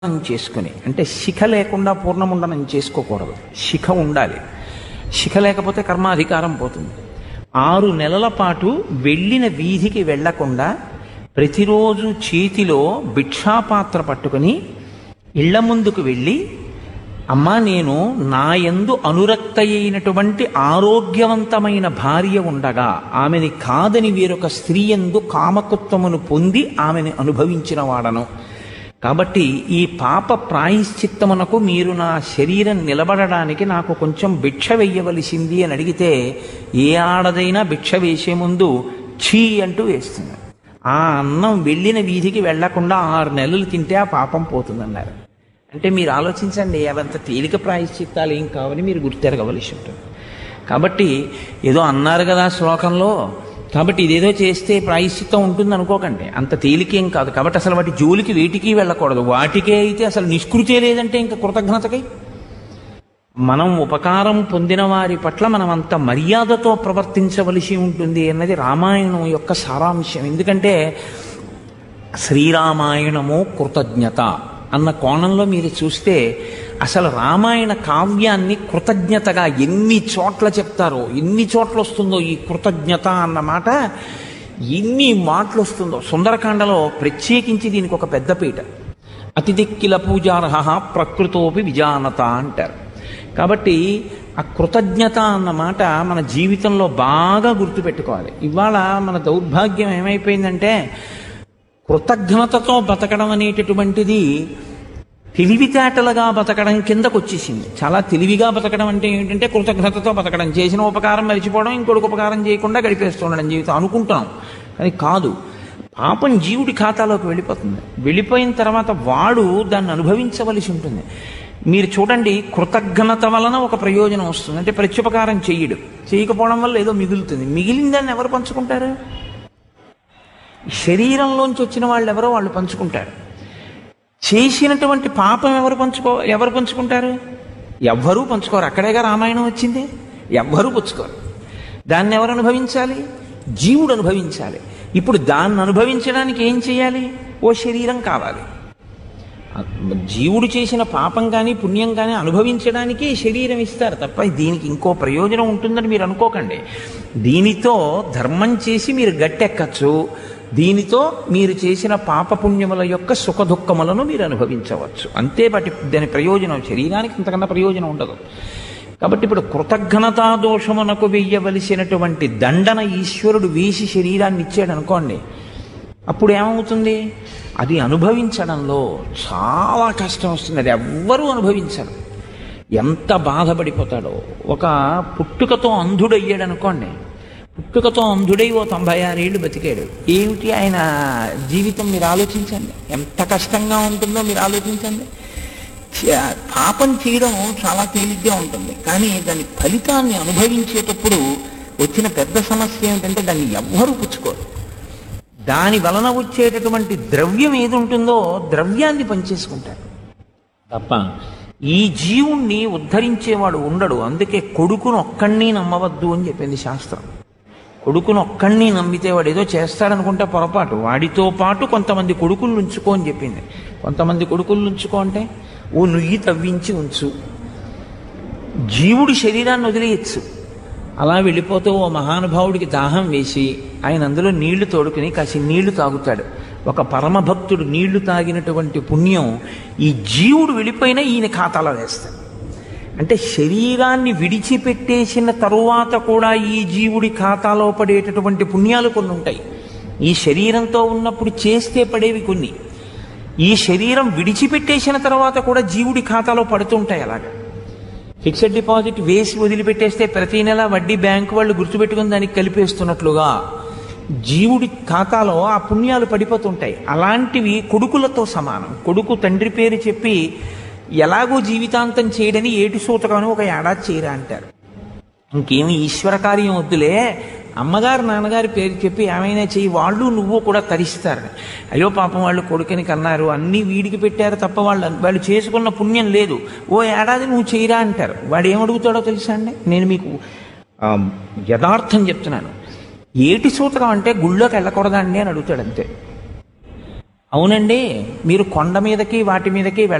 పూర్ణముండనం చేసుకుని అంటే శిఖ లేకుండా పూర్ణముండనం చేసుకోకూడదు శిఖ ఉండాలి శిఖ లేకపోతే కర్మాధికారం పోతుంది ఆరు నెలల పాటు వెళ్ళిన వీధికి వెళ్లకుండా ప్రతిరోజు చేతిలో భిక్షాపాత్ర పట్టుకుని ఇళ్ల ముందుకు వెళ్ళి అమ్మా నేను నా యందు అనురక్త అయినటువంటి ఆరోగ్యవంతమైన భార్య ఉండగా ఆమెని కాదని వేరొక స్త్రీ యందు కామకత్వమును పొంది ఆమెని అనుభవించిన వాడను కాబట్టి ఈ పాప ప్రాయశ్చిత్తమునకు మీరు నా శరీరం నిలబడడానికి నాకు కొంచెం భిక్ష వెయ్యవలసింది అని అడిగితే ఏ ఆడదైనా భిక్ష వేసే ముందు ఛీ అంటూ వేస్తుంది ఆ అన్నం వెళ్ళిన వీధికి వెళ్లకుండా ఆరు నెలలు తింటే ఆ పాపం పోతుందన్నారు అంటే మీరు ఆలోచించండి అవంత తేలిక ప్రాయశ్చిత్తాలు ఏం కావని మీరు గుర్తెరగవలసి ఉంటుంది కాబట్టి ఏదో అన్నారు కదా శ్లోకంలో కాబట్టి ఇదేదో చేస్తే ప్రాయశ్చిత్తం ఉంటుంది అనుకోకండి అంత తేలికేం కాదు కాబట్టి అసలు వాటి జోలికి వేటికి వెళ్ళకూడదు వాటికే అయితే అసలు నిష్కృతే లేదంటే ఇంకా కృతజ్ఞతకై మనం ఉపకారం పొందిన వారి పట్ల మనం అంత మర్యాదతో ప్రవర్తించవలసి ఉంటుంది అన్నది రామాయణం యొక్క సారాంశం ఎందుకంటే శ్రీరామాయణము కృతజ్ఞత అన్న కోణంలో మీరు చూస్తే అసలు రామాయణ కావ్యాన్ని కృతజ్ఞతగా ఎన్ని చోట్ల చెప్తారో ఎన్ని చోట్ల వస్తుందో ఈ కృతజ్ఞత అన్న మాట ఎన్ని మాటలు వస్తుందో సుందరకాండలో ప్రత్యేకించి దీనికి ఒక పెద్ద పీట అతిథిక్కిల పూజార్హ ప్రకృతోపి విజానత అంటారు కాబట్టి ఆ కృతజ్ఞత అన్న మాట మన జీవితంలో బాగా గుర్తుపెట్టుకోవాలి ఇవాళ మన దౌర్భాగ్యం ఏమైపోయిందంటే కృతజ్ఞతతో బతకడం అనేటటువంటిది తెలివితేటలుగా బతకడం కిందకు వచ్చేసింది చాలా తెలివిగా బతకడం అంటే ఏంటంటే కృతజ్ఞతతో బతకడం చేసిన ఉపకారం మరిచిపోవడం ఇంకొకటి ఉపకారం చేయకుండా గడిపేస్తుండడం జీవితం అనుకుంటున్నాం కానీ కాదు పాపం జీవుడి ఖాతాలోకి వెళ్ళిపోతుంది వెళ్ళిపోయిన తర్వాత వాడు దాన్ని అనుభవించవలసి ఉంటుంది మీరు చూడండి కృతజ్ఞత వలన ఒక ప్రయోజనం వస్తుంది అంటే ప్రత్యుపకారం చెయ్యడు చేయకపోవడం వల్ల ఏదో మిగులుతుంది మిగిలిన దాన్ని ఎవరు పంచుకుంటారు శరీరంలోంచి వచ్చిన వాళ్ళు ఎవరో వాళ్ళు పంచుకుంటారు చేసినటువంటి పాపం ఎవరు పంచుకో ఎవరు పంచుకుంటారు ఎవ్వరూ పంచుకోరు అక్కడేగా రామాయణం వచ్చింది ఎవ్వరూ పుచ్చుకోరు దాన్ని ఎవరు అనుభవించాలి జీవుడు అనుభవించాలి ఇప్పుడు దాన్ని అనుభవించడానికి ఏం చేయాలి ఓ శరీరం కావాలి జీవుడు చేసిన పాపం కానీ పుణ్యం కానీ అనుభవించడానికి శరీరం ఇస్తారు తప్ప దీనికి ఇంకో ప్రయోజనం ఉంటుందని మీరు అనుకోకండి దీనితో ధర్మం చేసి మీరు గట్టెక్కచ్చు దీనితో మీరు చేసిన పాపపుణ్యముల యొక్క సుఖ దుఃఖములను మీరు అనుభవించవచ్చు అంతే బట్టి దాని ప్రయోజనం శరీరానికి ఇంతకన్నా ప్రయోజనం ఉండదు కాబట్టి ఇప్పుడు కృతజ్ఞతా దోషమునకు వెయ్యవలసినటువంటి దండన ఈశ్వరుడు వేసి శరీరాన్ని ఇచ్చాడు అనుకోండి అప్పుడు ఏమవుతుంది అది అనుభవించడంలో చాలా కష్టం వస్తుంది అది ఎవ్వరూ అనుభవించరు ఎంత బాధపడిపోతాడో ఒక పుట్టుకతో అంధుడయ్యాడు అనుకోండి పుట్టుకతో అంధుడై ఓ తొంభై ఆరేళ్ళు బతికాడు ఏమిటి ఆయన జీవితం మీరు ఆలోచించండి ఎంత కష్టంగా ఉంటుందో మీరు ఆలోచించండి చ- పాపం చేయడం చాలా తేలిగ్గా ఉంటుంది కానీ దాని ఫలితాన్ని అనుభవించేటప్పుడు వచ్చిన పెద్ద సమస్య ఏమిటంటే దాన్ని ఎవ్వరూ పుచ్చుకోరు దాని వలన వచ్చేటటువంటి ద్రవ్యం ఏది ఉంటుందో ద్రవ్యాన్ని పనిచేసుకుంటారు తప్ప ఈ జీవుణ్ణి ఉద్ధరించేవాడు ఉండడు అందుకే కొడుకును ఒక్కడిని నమ్మవద్దు అని చెప్పింది శాస్త్రం కొడుకును ఒక్కడిని నమ్మితే వాడు ఏదో చేస్తాడనుకుంటే పొరపాటు వాడితో పాటు కొంతమంది కొడుకులు ఉంచుకో అని చెప్పింది కొంతమంది కొడుకులు ఉంచుకో అంటే ఓ నుయ్యి తవ్వించి ఉంచు జీవుడి శరీరాన్ని వదిలేయచ్చు అలా వెళ్ళిపోతూ ఓ మహానుభావుడికి దాహం వేసి ఆయన అందులో నీళ్లు తోడుకుని కాసి నీళ్లు తాగుతాడు ఒక పరమభక్తుడు నీళ్లు తాగినటువంటి పుణ్యం ఈ జీవుడు వెళ్ళిపోయినా ఈయన ఖాతాలో వేస్తాడు అంటే శరీరాన్ని విడిచిపెట్టేసిన తరువాత కూడా ఈ జీవుడి ఖాతాలో పడేటటువంటి పుణ్యాలు కొన్ని ఉంటాయి ఈ శరీరంతో ఉన్నప్పుడు చేస్తే పడేవి కొన్ని ఈ శరీరం విడిచిపెట్టేసిన తర్వాత కూడా జీవుడి ఖాతాలో పడుతుంటాయి అలాగా ఫిక్స్డ్ డిపాజిట్ వేసి వదిలిపెట్టేస్తే ప్రతి నెల వడ్డీ బ్యాంకు వాళ్ళు గుర్తుపెట్టుకుని దానికి కలిపేస్తున్నట్లుగా జీవుడి ఖాతాలో ఆ పుణ్యాలు పడిపోతుంటాయి అలాంటివి కొడుకులతో సమానం కొడుకు తండ్రి పేరు చెప్పి ఎలాగో జీవితాంతం చేయడని ఏటి సూతకం అని ఒక ఏడాది చేయరా అంటారు ఇంకేమి ఈశ్వర కార్యం వద్దులే అమ్మగారు నాన్నగారి పేరు చెప్పి ఏమైనా చెయ్యి వాళ్ళు నువ్వు కూడా తరిస్తారు అయ్యో పాపం వాళ్ళు కొడుకుని కన్నారు అన్నీ వీడికి పెట్టారు తప్ప వాళ్ళు వాళ్ళు చేసుకున్న పుణ్యం లేదు ఓ ఏడాది నువ్వు చేయరా అంటారు వాడు ఏమడుగుతాడో తెలుసా అండి నేను మీకు ఆ, యథార్థం చెప్తున్నాను ఏటి సూతకం అంటే గుళ్ళోకి వెళ్ళకూడదా అండి అని అడుగుతాడు అంతే అవునండి మీరు కొండ మీదకి వాటి మీదకి